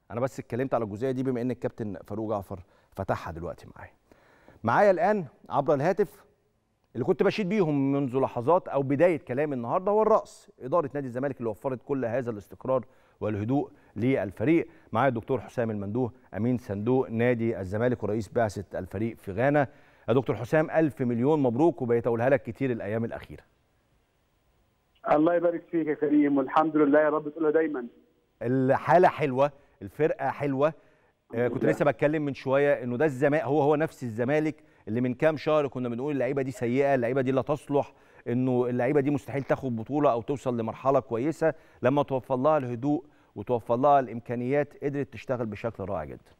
انا بس اتكلمت على الجزئيه دي بما ان الكابتن فاروق جعفر فتحها دلوقتي معايا معايا الان عبر الهاتف اللي كنت بشيد بيهم منذ لحظات او بدايه كلامي النهارده هو الراس اداره نادي الزمالك اللي وفرت كل هذا الاستقرار والهدوء للفريق معايا الدكتور حسام المندوه امين صندوق نادي الزمالك ورئيس بعثه الفريق في غانا يا دكتور حسام الف مليون مبروك وبيتقولها لك كتير الايام الاخيره الله يبارك فيك يا كريم والحمد لله يا رب تقولها دايما الحاله حلوه الفرقه حلوه آه كنت لسه بتكلم من شويه انه ده الزمالك هو هو نفس الزمالك اللي من كام شهر كنا بنقول اللعيبه دي سيئه اللعيبه دي لا تصلح انه اللعيبه دي مستحيل تاخد بطوله او توصل لمرحله كويسه لما توفر لها الهدوء وتوفر لها الامكانيات قدرت تشتغل بشكل رائع جدا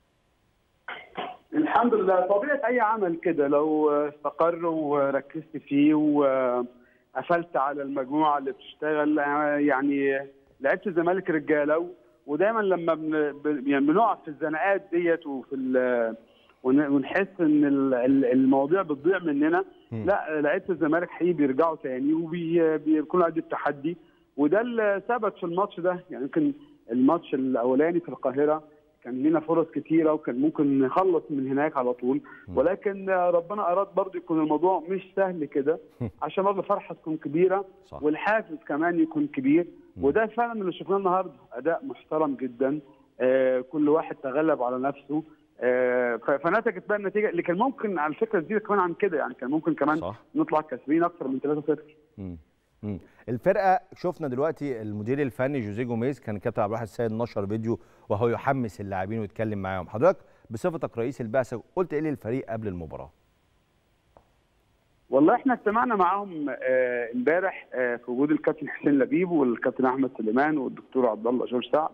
الحمد لله طبيعه اي عمل كده لو استقر وركزت فيه وقفلت على المجموعه اللي بتشتغل يعني لعيبه الزمالك رجاله ودايما لما بن يعني بنقع في الزنقات ديت وفي ونحس ان المواضيع بتضيع مننا م. لا لعيبه الزمالك حقيقي بيرجعوا تاني وبيكونوا قد التحدي وده اللي ثبت في الماتش ده يعني يمكن الماتش الاولاني في القاهره كان لنا فرص كتيره وكان ممكن نخلص من هناك على طول ولكن ربنا اراد برضه يكون الموضوع مش سهل كده عشان برضه الفرحه تكون كبيره صح. والحافز كمان يكون كبير وده فعلا اللي شفناه النهارده اداء محترم جدا آه كل واحد تغلب على نفسه آه فنتجت بقى النتيجه اللي كان ممكن على فكره تزيد كمان عن كده يعني كان ممكن كمان صح. نطلع كاسبين اكثر من 3-0 الفرقه شفنا دلوقتي المدير الفني جوزيه جوميز كان كابتن عبد الواحد السيد نشر فيديو وهو يحمس اللاعبين ويتكلم معاهم حضرتك بصفتك رئيس البعثه قلت ايه للفريق قبل المباراه والله احنا اجتمعنا معاهم امبارح آه في وجود الكابتن حسين لبيب والكابتن احمد سليمان والدكتور عبد الله جورج سعد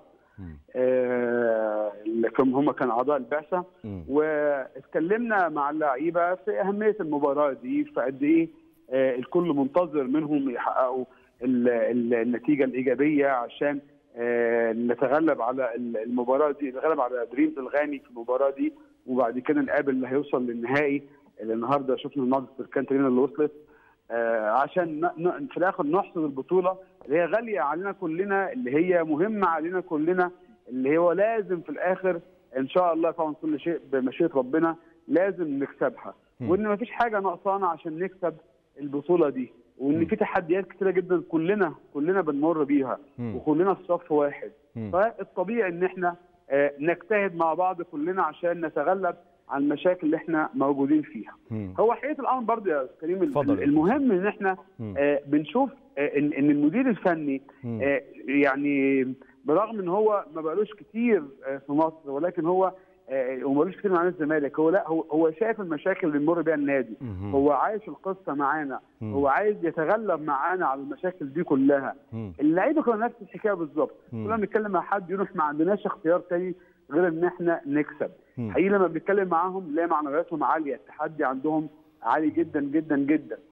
آه اللي هم كانوا اعضاء البعثه واتكلمنا مع اللعيبه في اهميه المباراه دي في قد ايه آه الكل منتظر منهم يحققوا ال ال النتيجه الايجابيه عشان آه نتغلب على المباراه دي نتغلب على دريمز الغاني في المباراه دي وبعد كده نقابل اللي هيوصل للنهائي اللي النهارده شفنا النهارده السركان تقريبا اللي وصلت آه عشان في الاخر نحصد البطوله اللي هي غاليه علينا كلنا اللي هي مهمه علينا كلنا اللي هو لازم في الاخر ان شاء الله طبعا كل شيء بمشيئه ربنا لازم نكسبها وان ما فيش حاجه ناقصانا عشان نكسب البطوله دي وان في تحديات كتيره جدا كلنا كلنا بنمر بيها وكلنا في صف واحد فالطبيعي ان احنا آه نجتهد مع بعض كلنا عشان نتغلب على المشاكل اللي احنا موجودين فيها. مم. هو حقيقه الامر برضه يا كريم فضل. المهم ان احنا آه بنشوف آه ان ان المدير الفني آه يعني برغم ان هو ما بقالوش كتير آه في مصر ولكن هو آه وما بقالوش كتير مع الزمالك هو لا هو هو شايف المشاكل اللي بيمر بيها النادي مم. هو عايش القصه معانا مم. هو عايز يتغلب معانا على المشاكل دي كلها اللعيبه كانوا نفس الحكايه بالظبط كنا بنتكلم مع حد يقول احنا ما عندناش اختيار تاني غير ان احنا نكسب حقيقي لما بنتكلم معاهم نلاقي معنوياتهم عاليه التحدي عندهم عالي جدا جدا جدا